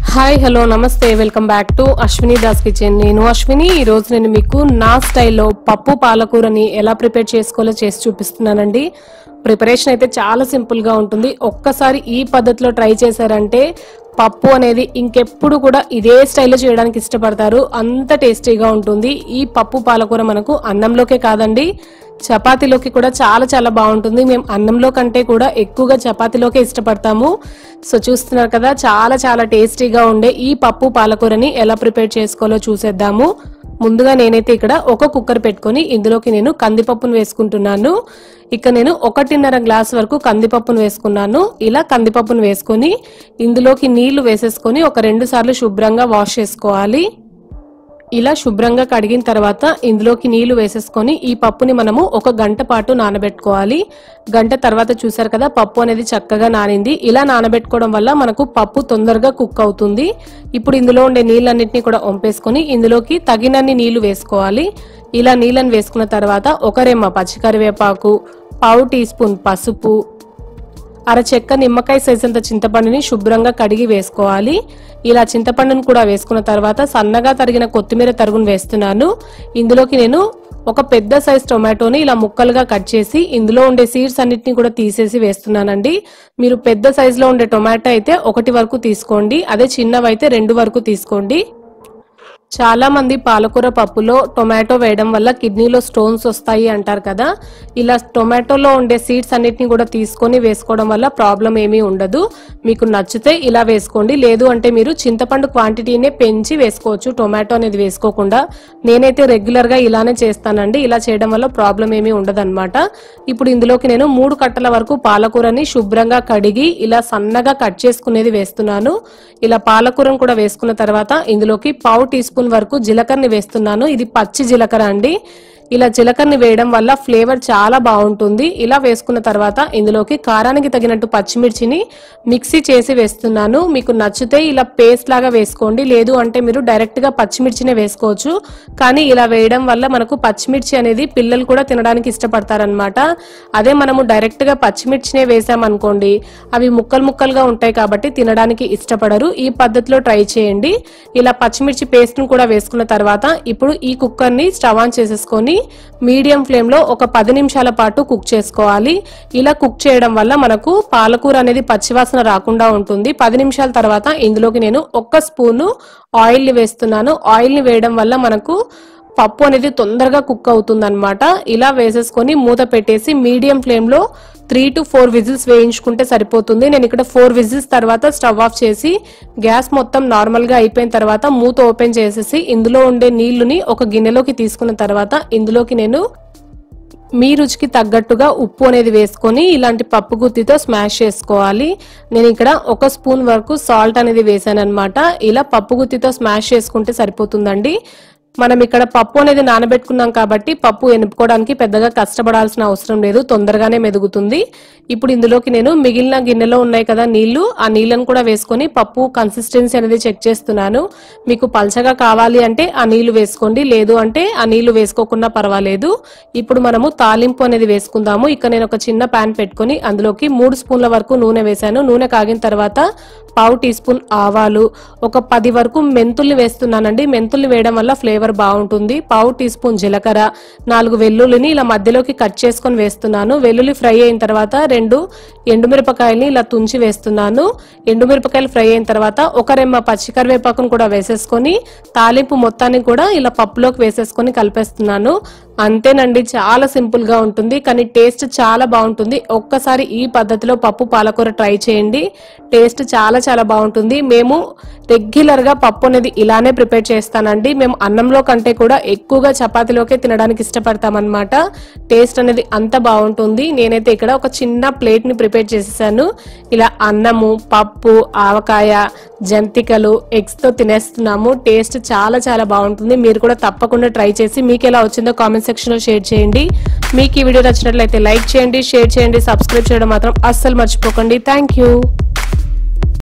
hi hello namaste welcome back to Ashwini Das kitchen నేను అశ్విని ఈ రోజు నేను మీకు నా స్టైల్లో పప్పు పాలకూరని ఎలా ప్రిపేర్ చేసుకోవాలో చేసి చూపిస్తున్నానండి ప్రిపరేషన్ అయితే చాలా సింపుల్ గా ఉంటుంది ఒక్కసారి ఈ పద్ధతిలో ట్రై చేశారంటే పప్పు అనేది ఇంకెప్పుడు కూడా ఇదే స్టైల్లో చేయడానికి ఇష్టపడతారు అంత టేస్టీగా ఉంటుంది ఈ పప్పు పాలకూర మనకు అన్నంలోకే కాదండి చపాతీలోకి కూడా చాలా చాలా బాగుంటుంది మేము అన్నంలో కంటే కూడా ఎక్కువగా చపాతీలోకే ఇష్టపడతాము సో చూస్తున్నారు కదా చాలా చాలా టేస్టీగా ఉండే ఈ పప్పు పాలకూరని ఎలా ప్రిపేర్ చేసుకోవాలో చూసేద్దాము ముందుగా నేనైతే ఇక్కడ ఒక కుక్కర్ పెట్టుకొని ఇందులోకి నేను కందిపప్పును వేసుకుంటున్నాను ఇక నేను ఒకటిన్నర గ్లాస్ వరకు కందిపప్పును వేసుకున్నాను ఇలా కందిపప్పును వేసుకొని ఇందులోకి నీళ్లు వేసేసుకొని ఒక రెండు సార్లు శుభ్రంగా వాష్ చేసుకోవాలి ఇలా శుభ్రంగా కడిగిన తర్వాత ఇందులోకి నీళ్లు వేసేసుకొని ఈ పప్పుని మనము ఒక గంట పాటు నానబెట్టుకోవాలి గంట తర్వాత చూసారు కదా పప్పు అనేది చక్కగా నానింది ఇలా నానబెట్టుకోవడం వల్ల మనకు పప్పు తొందరగా కుక్ అవుతుంది ఇప్పుడు ఇందులో ఉండే నీళ్ళన్నింటినీ కూడా వంపేసుకొని ఇందులోకి తగినన్ని నీళ్లు వేసుకోవాలి ఇలా నీళ్ళని వేసుకున్న తర్వాత ఒక రెమ్మ పచ్చికరివేపాకు పావు టీ స్పూన్ పసుపు అర చెక్క నిమ్మకాయ సైజ్ అంత చింతపండుని శుభ్రంగా కడిగి వేసుకోవాలి ఇలా చింతపండును కూడా వేసుకున్న తర్వాత సన్నగా తరిగిన కొత్తిమీర తరుగును వేస్తున్నాను ఇందులోకి నేను ఒక పెద్ద సైజ్ టొమాటోని ఇలా ముక్కలుగా కట్ చేసి ఇందులో ఉండే సీడ్స్ అన్నిటిని కూడా తీసేసి వేస్తున్నానండి మీరు పెద్ద సైజులో ఉండే టొమాటో అయితే ఒకటి వరకు తీసుకోండి అదే చిన్నవైతే రెండు వరకు తీసుకోండి చాలా మంది పాలకూర పప్పులో టొమాటో వేయడం వల్ల కిడ్నీలో స్టోన్స్ వస్తాయి అంటారు కదా ఇలా టొమాటోలో ఉండే సీడ్స్ అన్నిటిని కూడా తీసుకొని వేసుకోవడం వల్ల ప్రాబ్లం ఏమీ ఉండదు మీకు నచ్చితే ఇలా వేసుకోండి లేదు అంటే మీరు చింతపండు క్వాంటిటీనే పెంచి వేసుకోవచ్చు టొమాటో అనేది వేసుకోకుండా నేనైతే రెగ్యులర్ గా ఇలానే చేస్తానండి ఇలా చేయడం వల్ల ప్రాబ్లం ఏమీ ఉండదు ఇప్పుడు ఇందులోకి నేను మూడు కట్టల వరకు పాలకూరని శుభ్రంగా కడిగి ఇలా సన్నగా కట్ చేసుకునేది వేస్తున్నాను ఇలా పాలకూరను కూడా వేసుకున్న తర్వాత ఇందులోకి పావు టీ స్పూన్ వరకు జీలకర్రని వేస్తున్నాను ఇది పచ్చి జీలకర్ర అండి ఇలా జీలకర్రని వేయడం వల్ల ఫ్లేవర్ చాలా బాగుంటుంది ఇలా వేసుకున్న తర్వాత ఇందులోకి కారానికి తగినట్టు పచ్చిమిర్చిని మిక్సీ చేసి వేస్తున్నాను మీకు నచ్చితే ఇలా పేస్ట్ లాగా వేసుకోండి లేదు అంటే మీరు డైరెక్ట్ గా పచ్చిమిర్చినే వేసుకోవచ్చు కానీ ఇలా వేయడం వల్ల మనకు పచ్చిమిర్చి అనేది పిల్లలు కూడా తినడానికి ఇష్టపడతారనమాట అదే మనము డైరెక్ట్ గా పచ్చిమిర్చినే వేసామనుకోండి అవి ముక్కలు ముక్కలుగా ఉంటాయి కాబట్టి తినడానికి ఇష్టపడరు ఈ పద్ధతిలో ట్రై చేయండి ఇలా పచ్చిమిర్చి పేస్ట్ ను కూడా వేసుకున్న తర్వాత ఇప్పుడు ఈ కుక్కర్ ని స్టవ్ ఆన్ చేసేసుకొని మీడియం ఫ్లేమ్ లో ఒక పది నిమిషాల పాటు కుక్ చేసుకోవాలి ఇలా కుక్ చేయడం వల్ల మనకు పాలకూర అనేది పచ్చివాసన రాకుండా ఉంటుంది పది నిమిషాల తర్వాత ఇందులోకి నేను ఒక్క స్పూను ఆయిల్ ని వేస్తున్నాను ఆయిల్ ని వేయడం వల్ల మనకు పప్పు అనేది తొందరగా కుక్ అవుతుంది అనమాట ఇలా వేసేసుకొని మూత పెట్టేసి మీడియం ఫ్లేమ్ లో త్రీ టు ఫోర్ విజిల్స్ వేయించుకుంటే సరిపోతుంది నేను ఇక్కడ ఫోర్ విజిల్స్ తర్వాత స్టవ్ ఆఫ్ చేసి గ్యాస్ మొత్తం నార్మల్ గా అయిపోయిన తర్వాత మూత ఓపెన్ చేసేసి ఇందులో ఉండే నీళ్లుని ఒక గిన్నెలోకి తీసుకున్న తర్వాత ఇందులోకి నేను మీ రుచికి తగ్గట్టుగా ఉప్పు అనేది వేసుకొని ఇలాంటి పప్పు గుత్తితో స్మాష్ చేసుకోవాలి నేను ఇక్కడ ఒక స్పూన్ వరకు సాల్ట్ అనేది వేసాను అనమాట ఇలా పప్పు గుత్తితో స్మాష్ చేసుకుంటే సరిపోతుందండి మనం ఇక్కడ పప్పు అనేది నానబెట్టుకున్నాం కాబట్టి పప్పు ఎనుపుకోవడానికి పెద్దగా కష్టపడాల్సిన అవసరం లేదు తొందరగానే మెదుగుతుంది ఇప్పుడు ఇందులోకి నేను మిగిలిన గిన్నెలో ఉన్నాయి కదా నీళ్లు ఆ నీళ్ళను కూడా వేసుకొని పప్పు కన్సిస్టెన్సీ అనేది చెక్ చేస్తున్నాను మీకు పల్చగా కావాలి అంటే ఆ నీళ్లు వేసుకోండి లేదు అంటే ఆ నీళ్లు వేసుకోకుండా పర్వాలేదు ఇప్పుడు మనము తాలింపు అనేది వేసుకుందాము ఇక్కడ నేను ఒక చిన్న ప్యాన్ పెట్టుకొని అందులోకి మూడు స్పూన్ల వరకు నూనె వేశాను నూనె కాగిన తర్వాత పావు టీ స్పూన్ ఆవాలు ఒక పది వరకు మెంతుల్ని వేస్తున్నానండి మెంతుల్ని వేయడం వల్ల ఫ్లేవర్ బాగుంటుంది పావు టీ స్పూన్ జీలకర్ర నాలుగు వెల్లుల్లిని ఇలా మధ్యలోకి కట్ చేసుకొని వేస్తున్నాను వెల్లుల్లి ఫ్రై అయిన తర్వాత రెండు ఎండుమిరపకాయల్ని ఇలా తుంచి వేస్తున్నాను ఎండుమిరపకాయలు ఫ్రై అయిన తర్వాత ఒక రెమ్మ పచ్చికరివేపాకును కూడా వేసేసుకొని తాలింపు మొత్తాన్ని కూడా ఇలా పప్పులోకి వేసేసుకొని కలిపేస్తున్నాను అంతేనండి చాలా సింపుల్ గా ఉంటుంది కానీ టేస్ట్ చాలా బాగుంటుంది ఒక్కసారి ఈ పద్ధతిలో పప్పు పాలకూర ట్రై చేయండి టేస్ట్ చాలా చాలా బాగుంటుంది మేము రెగ్యులర్ గా పప్పు అనేది ఇలానే ప్రిపేర్ చేస్తానండి మేము అన్నంలో కంటే కూడా ఎక్కువగా చపాతీలోకే తినడానికి ఇష్టపడతాం అనమాట టేస్ట్ అనేది అంత బాగుంటుంది నేనైతే ఇక్కడ ఒక చిన్న ప్లేట్ ని ప్రిపేర్ చేసేసాను ఇలా అన్నము పప్పు ఆవకాయ జంతికలు ఎగ్స్ తో తినేస్తున్నాము టేస్ట్ చాలా చాలా బాగుంటుంది మీరు కూడా తప్పకుండా ట్రై చేసి మీకు ఎలా వచ్చిందో కామెంట్ సెక్షన్ లో షేర్ చేయండి మీకు ఈ వీడియో నచ్చినట్లయితే లైక్ చేయండి షేర్ చేయండి సబ్స్క్రైబ్ చేయడం మాత్రం అస్సలు మర్చిపోకండి థ్యాంక్ యూ